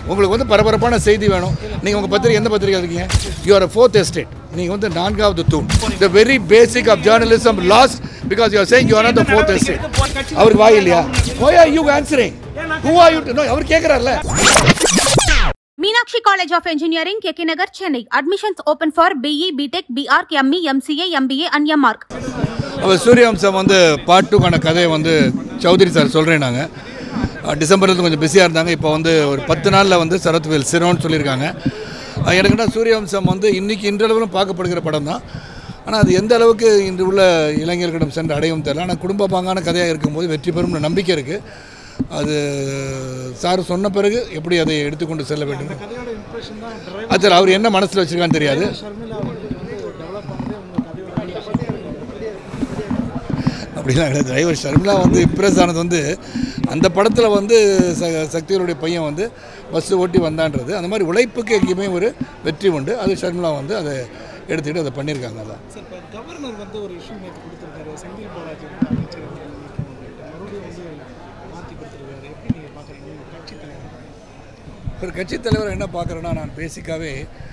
உங்களுக்கு வந்து பரபரப்பான செய்தி வேணும் நீங்கள் உங்கள் பத்திரிகை எந்த பத்திரிகை இருக்கீங்க யூ ஆர் ஃபோர்த் எஸ்டேட் நீங்கள் வந்து நான்காவது தூண் the very basic of journalism lost because you are saying you are not the fourth estate அவருக்கு வாய் இல்லையா why are you answering who are you no அவர் கேட்குறாருல Meenakshi College of Engineering, KK Nagar, Chennai. Admissions open for BE, BTech, BR, ME, MCA, MBA, and MArc. அவர் சூரியவம்சம் வந்து part டூக்கான கதையை வந்து Chowdhury sir சொல்கிறேன் நாங்கள் டிசம்பரில் கொஞ்சம் பிஸியாக இருந்தாங்க இப்போ வந்து ஒரு பத்து நாளில் வந்து சரத்வேல் சிரோன்னு சொல்லியிருக்காங்க அஹ் எனக்குன்னா சூரியவம்சம் வந்து இன்றைக்கி இன்றளவிலும் பார்க்கப்படுகிற படம் தான் ஆனால் அது எந்த அளவுக்கு இன்று உள்ள இளைஞர்களிடம் சென்று அடையும் தெரியல ஆனால் குடும்ப பாங்கான கதையாக இருக்கும்போது வெற்றி பெறும்னு நம்பிக்கை இருக்குது அது சார் சொன்ன பிறகு எப்படி அதை எடுத்துக்கொண்டு செல்ல வேண்டும் அது சரி, அவர் என்ன மனசில் வச்சுருக்கான்னு தெரியாது அப்படிலாம் கிடையாது டிரைவர் ஷர்மிளா வந்து இம்ப்ரெஸ் ஆனது வந்து அந்த படத்தில் வந்து ச சக்திகளுடைய பையன் வந்து பஸ்ஸு ஓட்டி வந்தான்றது அந்த மாதிரி உழைப்புக்கு எங்கேயுமே ஒரு வெற்றி உண்டு அது ஷர்மிளா வந்து அதை எடுத்துக்கிட்டு அதை பண்ணியிருக்காங்க அதான் சார் இப்போ கவர்னர் வந்து ஒரு இஷ்யூ நேற்று கொடுத்துருக்காரு செந்தில் பாலாஜி வந்து அமைச்சர் வந்து நீக்கணும் அப்படின்ட்டு. மறுபடியும் வந்து மாற்றி கொடுத்துருக்காரு எப்படி நீங்கள் பார்க்குறீங்க உங்கள் கட்சி தலைவர் ஒரு கட்சித் தலைவர் என்ன பார்க்குறேன்னா நான் பேசிக்காகவே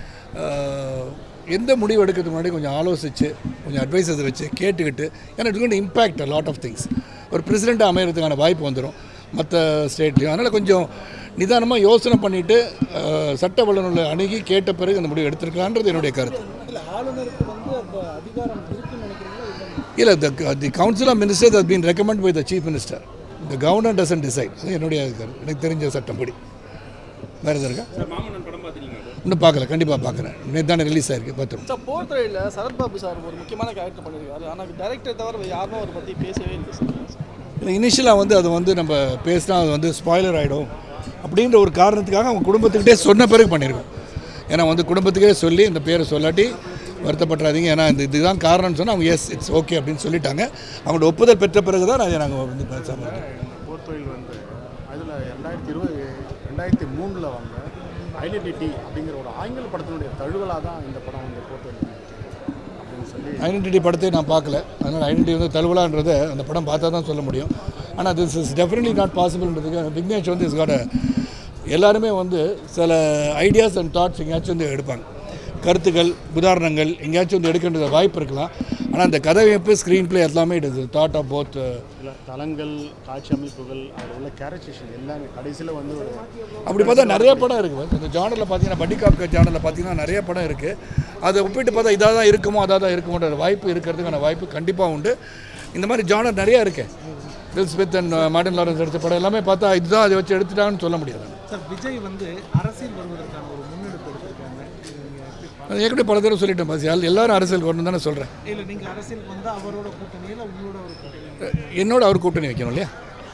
எந்த முடிவு எடுக்கிறதுக்கு முன்னாடி கொஞ்சம் ஆலோசித்து கொஞ்சம் அட்வைசஸ் வச்சு கேட்டுக்கிட்டு ஏன்னா it's going impact lot of things ஒரு பிரசிடெண்ட்டாக அமைகிறதுக்கான வாய்ப்பு வந்துடும் மற்ற ஸ்டேட்லேயும் அதனால் கொஞ்சம் நிதானமாக யோசனை பண்ணிவிட்டு சட்ட வல்லுநர்களை அணுகி கேட்ட பிறகு அந்த முடிவு எடுத்திருக்கலான்றது என்னுடைய கருத்து இல்லை ஆளுநருக்கு வந்து அந்த அதிகாரம் இருக்குன்னு நினைக்கிறீங்களா இல்லை இல்லை the the council of ministers has been recommended by the chief minister the governor doesn't decide அது என்னுடைய கருத்து எனக்கு தெரிஞ்ச சட்டப்படி வேறு எதுவும் இருக்கா இன்னும் பார்க்கல கண்டிப்பாக பார்க்குறேன் நேற்று தானே ரிலீஸ் ஆயிருக்கு பார்த்துருவோம் சார் போர்ட்ரையில் சரத்பாபு சார் ஒரு முக்கியமான கேரக்டர் பண்ணியிருக்காரு ஆனால் டைரக்டர் தவிர வேறு யாருமே அவரை பற்றி பேசவே இல்லை சார் இனிஷியலாக வந்து அது வந்து நம்ம பேசினா அது வந்து ஸ்பாய்லர் ஆகிடும் அப்படின்ற ஒரு காரணத்துக்காக அவங்க குடும்பத்துக்கிட்டே சொன்ன பிறகு பண்ணியிருக்கோம் ஏன்னா வந்து குடும்பத்துக்கே சொல்லி இந்த பேரை சொல்லாட்டி வருத்தப்பட்டுறாதீங்க ஏன்னா இந்த இதுதான் காரணம்னு சொன்னால் அவங்க எஸ் இட்ஸ் ஓகே அப்படின்னு சொல்லிட்டாங்க அவங்களோட ஒப்புதல் பெற்ற பிறகு தான் அதை நாங்கள் வந்து பேசாமல் இருக்கோம் போர்த்தொழில் வந்து அதில் ரெண்டாயிரத்தி இருபது ரெண்டாயிரத்தி மூணில் வந்த ஐடென்டிட்டி அப்படிங்கிற ஒரு ஆங்கில படத்தினுடைய தழுவலாக தான் இந்த படம் வந்து போர்த்தொழில் அப்படின்னு சொல்லி ஐடென்டிட்டி படத்தை நான் பார்க்கல அதனால் ஐடென்டிட்டி வந்து தழுவலான்றதை அந்த படம் பார்த்தா தான் சொல்ல முடியும் ஆனால் திஸ் இஸ் டெஃபினெட்லி நாட் பாசிபிள்ன்றதுக்கு விக்னேஷ் வந்து இஸ் காட் எல்லாருமே வந்து சில ஐடியாஸ் அண்ட் தாட்ஸ் எங்கேயாச்சும் வந்து எடுப்பாங்க கருத்துக்கள் உதாரணங்கள் எங்கேயாச்சும் வந்து எடுக்கின்ற வாய்ப்பு இருக்கலாம் ஆனால் அந்த கதையமைப்பு ஸ்க்ரீன் ப்ளே எல்லாமே it is thought of both இல்லை தளங்கள் காட்சி அமைப்புகள் அதில் உள்ள கேரக்டரேஷன் எல்லாமே கடைசியில் வந்து ஒரு அப்படி பார்த்தா நிறைய படம் இருக்குது இந்த ஜானரில் பார்த்தீங்கன்னா பட்டி காப்க ஜானரில் பார்த்தீங்கன்னா நிறைய படம் இருக்குது அதை ஒப்பிட்டு பார்த்தா இதாக தான் இருக்குமோ அதாக தான் இருக்குமோன்ற வாய்ப்பு இருக்கிறதுக்கான வாய்ப்பு கண்டிப்பாக உண்டு இந்த மாதிரி ஜானர் நிறையா இருக்கு Will Smith and Martin Lawrence எடுத்த படம் எல்லாமே பார்த்தா இதுதான் அதை வச்சு எடுத்துட்டாங்கன்னு சொல்ல முடியாது சார் விஜய் வந்து அரசியல் வருவதற்கான ஒரு முன்னெடுப்பு எடுத்திருக்காங்க நீங்க எப்படி பா- நான் ஏற்கனவே பல தடவை சொல்லிட்டேன் பாஸ் எல்லா- எல்லாரும் அரசியல் வரணும் தானே சொல்கிறேன் இல்லை நீங்கள் அரசியலுக்கு வந்து அவரோட கூட்டணி இல்லை உங்களோட ஒரு கூட்டணி என்னோட அவர் கூட்டணி வைக்கணும் இல்லையா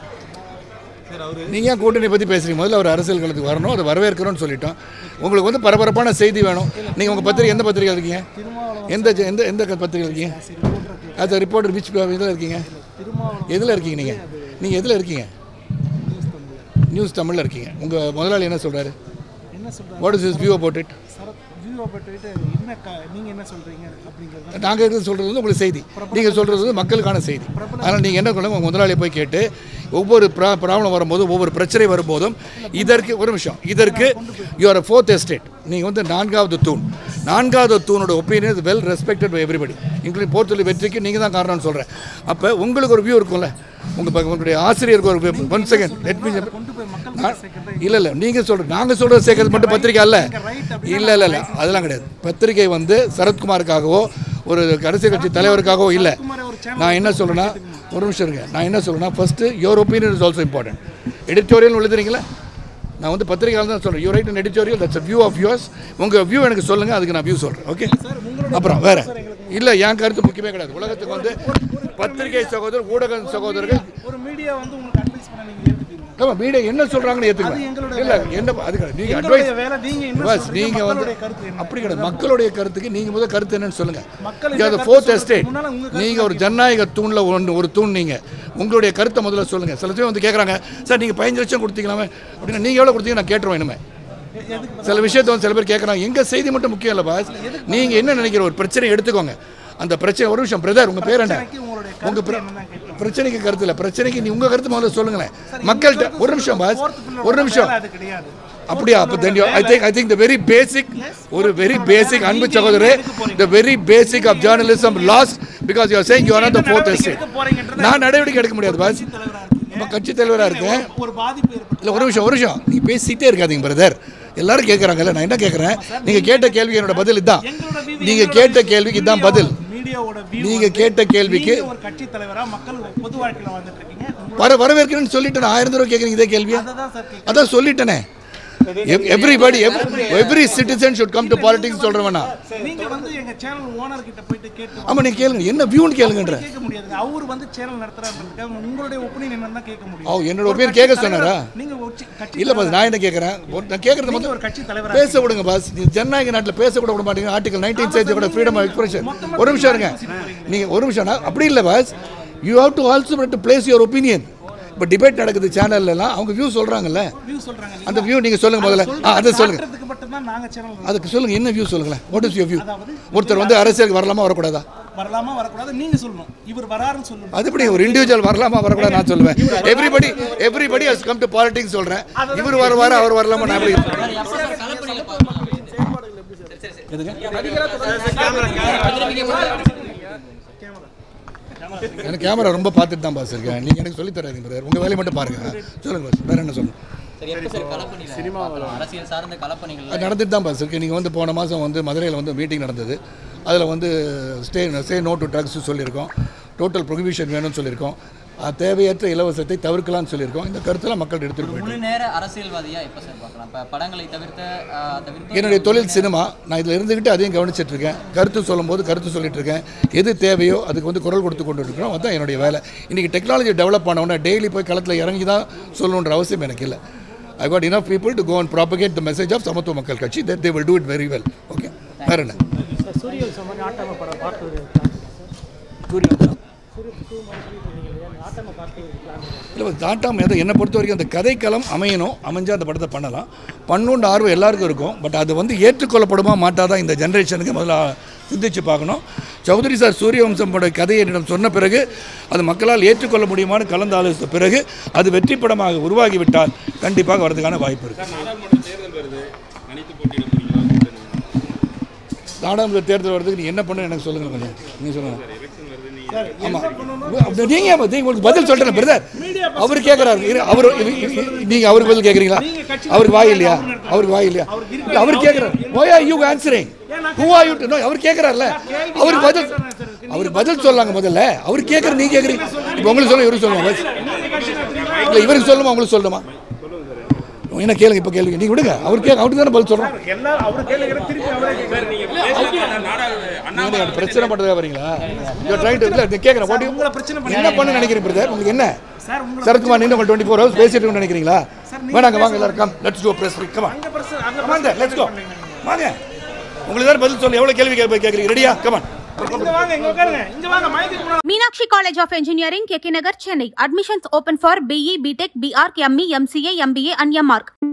சார் அவரு நீங்கள் ஏன் கூட்டணி பற்றி பேசுறீங்க முதல்ல அவர் அரசியல் களத்துக்கு வரணும் அதை வரவேற்கிறோன்னு சொல்லிட்டோம் உங்களுக்கு வந்து பரபரப்பான செய்தி வேணும் நீங்கள் உங்கள் பத்திரிகை எந்த பத்திரிகை இருக்கீங்க திருமாவளவன் எந்த ஜ- எந்த எந்த பத்திரிகை இருக்கீங்க ரிப்போர்ட்டருக்கு அது ரிப்போர்ட்டர் விச் இதில் இருக்கீங்க திருமாவளவன் எதில் இருக்கீங்க நீங்கள் நீங்கள் எதில் இருக்கீங்க நியூஸ் தமிழ் நியூஸ் தமிழில் இருக்கீங்க உங்கள் முதலாளி என்ன சொல்கிறாரு என்ன சொல்கிறாங்க what is is view about it Sarath வியூவை பட்டுக்கிட்டு என்ன க நீங்கள் என்ன சொல்கிறீங்க அப்படிங்கிறது நாங்கள் இருக்கிறது சொல்கிறது வந்து உங்களுக்கு செய்தி நீங்கள் சொல்கிறது வந்து மக்களுக்கான செய்தி அதனால் நீங்கள் என்ன பண்ணுங்க உங்கள் முதலாளியை போய் கேட்டு ஒவ்வொரு ப்ரா ப்ராப்ளம் வரும்போதும் ஒவ்வொரு பிரச்சனை வரும்போதும் இதற்கு ஒரு நிமிஷம் இதற்கு யூஆர் அ ஃபோர்த் எஸ்டேட் நீங்கள் வந்து நான்காவது தூண் நான்காவது தூணோட opinion is well respected by everybody including Por Thozhil வெற்றிக்கு நீங்கள் தான் காரணம்னு சொல்கிறேன் அப்போ உங்களுக்கு ஒரு வியூ இருக்கும்ல உங்கள் உங்களுடைய ஆசிரியருக்கு ஒரு ஒன் செகண்ட் லெட் மீ கொண்டு போய் மக்கள் சேர்க்கறது இல்லை இல்லை நீங்கள் சொல்கிற நாங்கள் சொல்கிறது சேர்க்கறது மட்டும் பத்திரிக்கை அல்ல இல்லை இல்லை இல்லை அதெல்லாம் கிடையாது பத்திரிக்கை வந்து சரத்குமாருக்காகவோ ஒரு அரசியல் கட்சி தலைவருக்காகவோ இல்லை நான் என்ன சொல்கிறேன்னா ஒரு நிமிஷம் இருங்க நான் என்ன சொல்கிறேன்னா first your opinion is also important editorial எழுதுறீங்களா நான் வந்து பத்திரிகையாளர் தான் சொல்கிறேன் you write an editorial that's a view of yours உங்கள் வியூ எனக்கு சொல்லுங்கள் அதுக்கு நான் வியூ சொல்கிறேன் ஓகே அப்புறம் வேறு இல்லை என் கருத்து முக்கியமே கிடையாது உலகத்துக்கு வந்து பத்திரிகை சகோதரர் ஊடக சகோதரர்கள் ஒரு மீடியா வந்து உங்களுக்கு அட்வைஸ் பண்ண நீங்கள் ஏற்றுப்பீங்க ஆமாம் மீடியா என்ன சொல்கிறாங்கன்னு ஏற்றுக்கலாம் எங்களுடைய இல்லை என்ன அது கிடையாது நீங்கள் எங்களுடைய அட்வைஸ் வேலை நீங்கள் என்ன பஸ் சொல்றீங்க? நீங்கள் வந்து மக்களுடைய கருத்து என்ன அப்படி கிடையாது மக்களுடைய கருத்துக்கு நீங்கள் முதல் கருத்து என்னன்னு சொல்லுங்கள் மக்கள் இது இந்த அது கருத்து ஃபோர்த் சொல்றதுக்கு எஸ்டேட் முன்னால உங்க கருத்து நீங்கள் ஒரு ஜனநாயக தூணில் ஒன்று ஒரு தூண் நீங்கள் உங்களுடைய கருத்தை முதல்ல சொல்லுங்கள் சில பேர் வந்து கேட்குறாங்க சார் நீங்கள் பதினஞ்சு லட்சம் கொடுத்தீங்களாமே அப்படின்னா நீங்கள் எவ்வளோ கொடுத்தீங்க நான் கேட்டுருவேன் இனிமே எ- எதுக்கு சில விஷயத்தை வந்து சில பேர் கேட்குறாங்க எங்கள் செய்தி மட்டும் முக்கியம் இல்லை பாஸ் நீங்கள் என்ன நினைக்கிற ஒரு பிரச்சனை எடுத்துக்கோங்க அந்த பிரச்சனை ஒரு விஷயம் பிரதர் உங்கள் பேர் என்ன பிரச்சனைக்கு உங்களுடைய உங்கள் கருத்து பிர- என்னன்னு கேட்கலாம். பிரச்சனைக்கு கருத்து இல்லை பிரச்சனைக்கு நீ உங்கள் கருத்து முதல்ல சொல்லுங்களேன் மக்கள்கிட்ட ஒரு நிமிஷம் பாஸ் Fourth pillar ஒரு நிமிஷம் வேலை அது கிடையாது அப்படியா அப்போ then I think I think the very basic ஒரு வெரி பேசிக் அன்பு சகோதரே the very basic of journalism lost because you are saying you are not the fourth estate நான் நடவடிக்கை எடுக்க முடியாது பாஸ் நம்ம கட்சி தலைவராக இருக்கேன் ஒரு பாதிப்பு ஏற்பட்டு இல்லை ஒரு நிமிஷம் ஒரு நிமிஷம் நீ பேசிட்டே இருக்காதீங்க பிரதர் எல்லாரும் கேட்குறாங்கல்ல நான் என்ன கேட்குறேன் நீங்கள் கேட்ட கேள்வி என்னோட பதில் இதுதான் நீங்கள் கேட்ட கேள்விக்கு இதுதான் பதில் மீடியாவோட view நீங்க வந்து, கேட்ட கேள்விக்கு நீங்க ஒரு கட்சி தலைவரா மக்கள் பொது வாழ்க்கையில வாழ்ந்துட்டு இருக்கீங்க வர வரவேற்கிறேன்னு சொல்லிட்டேன் ஆயிரம் தடவை கேட்குறீங்க இதே கேள்வியா அதான் சார் கேட்க அதான் சொல்லிட்டேனே everybody every citizen should come to politics சொல்கிறவனா நீங்க வந்து எங்க சேனல் ஓனர் கிட்ட போயிட்டு கேட்டு ஆமாம் நீங்கள் கேளுங்க என்ன வியூன்னு கேளுங்கன்ற கேட்க முடியாது அவர் வந்து சேனல் நடத்துறாருன்றதுக்காக உங்களுடைய ஒப்பீனியன் என்னன்னு தான் கேட்க முடியும் ஓ என்னோட ஒரு ஒப்பீனியன் கட்சி கேட்க தலைவரா- சொன்னாரா நீங்க ஒரு சி- கட்சி இல்லை பாஸ் நான் என்ன கேட்குறேன் நான் கேட்குறது நீங்க மட்டும் ஒரு கட்சி தலைவரா பேச விடுங்க பாஸ் நீ ஜனநாயக நாட்டில் பேச கூட விட மாட்டீங்க ஆர்டிகல் நைன்டீன் சேர்த்து கூட ஃப்ரீடம் ஆஃப் எக்ஸ்பிரஷன் ஒரு நிமிஷம் இருங்க நீங்கள் ஒரு நிமிஷம் நான் அப்படி இல்லை boss you have to also to place your opinion இப்போ டிபேட் நடக்குது சேனல்லாம் அவங்க வியூ சொல்கிறாங்கல்ல வியூ சொல்றாங்க அந்த வியூ நீங்கள் சொல்லுங்க முதல்ல ஆ அதை சொல்லுங்க காட்டுறதுக்கு மட்டும் தான் நாங்க சேனல் அதுக்கு சொல்லுங்க என்ன வியூ சொல்லுங்களேன் வாட் இஸ் யூ வியூ ஒருத்தர் வந்து அரசியலுக்கு வரலாமா வரக்கூடாதா வரலாமா வரக்கூடாது நீங்க சொல்லணும் இவர் வராருன்னு சொல்லணும் அது எப்படி ஒரு இண்டிவிஜுவல் வரலாமா வரக்கூடாது நான் சொல்லுவேன் everybody everybody has come to politics சொல்கிறேன் இவர் வருவார் அவர் வரலாமா நான் எப்படி எனக்கு கேமரா ரொம்ப பார்த்துட்டு தான் பாஸ் இருக்கேன் நீங்கள் எனக்கு சொல்லித் தராதீங்க பிரதர் உங்கள் வேலையை மட்டும் பாருங்க சொல்லுங்க பாஸ் வேற என்ன சொல்லுங்க சரி எப்போ சார் களப்பணியில் பார்க்கலாம் அரசியல் சார்ந்த களப்பணிகள் அது நடந்துட்டு தான் பாஸ் இருக்கு நீங்கள் வந்து போன மாதம் வந்து மதுரையில் வந்து மீட்டிங் நடந்தது அதில் வந்து stay stay no to drugs சொல்லியிருக்கோம் டோட்டல் ப்ரொஹிபிஷன் வேணும்னு சொல்லியிருக்கோம் அஹ் தேவையற்ற இலவசத்தை தவிர்க்கலாம்னு சொல்லியிருக்கோம் இந்த கருத்தெல்லாம் மக்கள் எடுத்துகிட்டு போயிட்டு முழு நேர அரசியல்வாதியா எப்போ சார் பார்க்கலாம் இப்போ படங்களை தவிர்த்த ஆஹ், தவிர்த்து என்னுடைய தொழில் சினிமா நான் இதில் இருந்துக்கிட்டு அதையும் கவனிச்சிட்டு இருக்கேன் கருத்து சொல்லும்போது கருத்து சொல்லிட்டு இருக்கேன் எது தேவையோ அதுக்கு வந்து குரல் கொடுத்து கொண்டு இருக்கிறோம் அதுதான் என்னுடைய வேலை இன்றைக்கி டெக்னாலஜி டெவலப் ஆனவுடனே டெய்லி போய் களத்தில் இறங்கி தான் சொல்லணுன்ற அவசியம் எனக்கு இல்லை I got enough people to go and propagate the message of சமத்துவ மக்கள் கட்சி that they will do it very well okay வேற என்ன சூரியன் சமன் ஆட்டம படம் பார்த்து ஒரு ஆட்டம பார்த்து ஒரு பிளான் இல்லை தாட்டாம எதை என்னை பொறுத்த வரைக்கும் அந்த கதைக்களம் அமையணும் அமைஞ்சா அந்த படத்தை பண்ணலாம் பண்ணுன்ற ஆர்வம் எல்லாருக்கும் இருக்கும் பட் அது வந்து ஏற்றுக்கொள்ளப்படுமா மாட்டாதான் இந்த ஜென்ரேஷனுக்கு முதல்ல சிந்திச்சு பார்க்கணும் சௌத்ரி சார் சூரியவம்சம் பட கதையை என்னிடம் சொன்ன பிறகு அது மக்களால் ஏற்றுக்கொள்ள முடியுமான்னு கலந்து ஆலோசித்த பிறகு அது வெற்றி படமாக உருவாகிவிட்டால் கண்டிப்பாக வரதுக்கான வாய்ப்பு இருக்குது நாடாளுமன்ற தேர்தல் வருதுக்கு நீ என்ன பண்ணு எனக்கு சொல்லுங்க கொஞ்சம் நீங்கள் சொல்லுங்கள் ஆமாம் நீங்கள் உங்களுக்கு பதில் சொல்கிறேன் பிரதர் அவர் கேட்குறாரு அவர் நீங்கள் அவருக்கு பதில் கேட்குறீங்களா அவருக்கு வாய் இல்லையா அவருக்கு வாய் இல்லையா இல்ல, அவர் கேட்குறாரு why are you answering who are you no அவர் கேட்குறாருல அவருக்கு பதில் அவருக்கு பதில் சொல்லாங்க முதல்ல அவர் கேட்குற நீ கேட்குறீங்க இப்போ உங்களுக்கு சொல்ல இவருக்கு சொல்லுமா பதில் இல்லை இவருக்கு சொல்லுமா உங்களுக்கு சொல்லுமா என்ன கேளுங்க இப்போ கேளுங்க நீங்கள் விடுங்க அவர் கேட்க அவருக்கு தானே பதில் சொல்கிறோம் எல்லாரும் அவரு கேளுங்க திருப்பி அவரே நீங்க எனக்கு பிரச்சனை பண்றதா வரீங்களா யூ ட்ரை டு இல்ல கேக்குறேன் வாட் உங்களை பிரச்சனை என்ன பண்ண நினைக்கிறீங்க பிரதர் உங்களுக்கு என்ன சார் உங்களை சரத்குமார் நீங்க உங்க 24 ஹவர்ஸ் பேசிட்டு இருக்கணும்னு நினைக்கிறீங்களா வேணாங்க வாங்க எல்லாரும் come let's go press come on அங்க பிரச்சனை அங்க கம் ஆன் லெட்ஸ் கோ வாங்க உங்களுக்கு தான் பதில் சொல்ல எவ்வளவு கேள்வி கேட்க கேக்குறீங்க ரெடியா கம் ஆன் இங்க வாங்க இங்க உட்காருங்க இங்க வாங்க மயத்துக்கு முன்னாடி Meenakshi College of Engineering, KK Nagar, Chennai. Admissions open for BE, BTech, BArch, ME, MCA, MBA and MArch.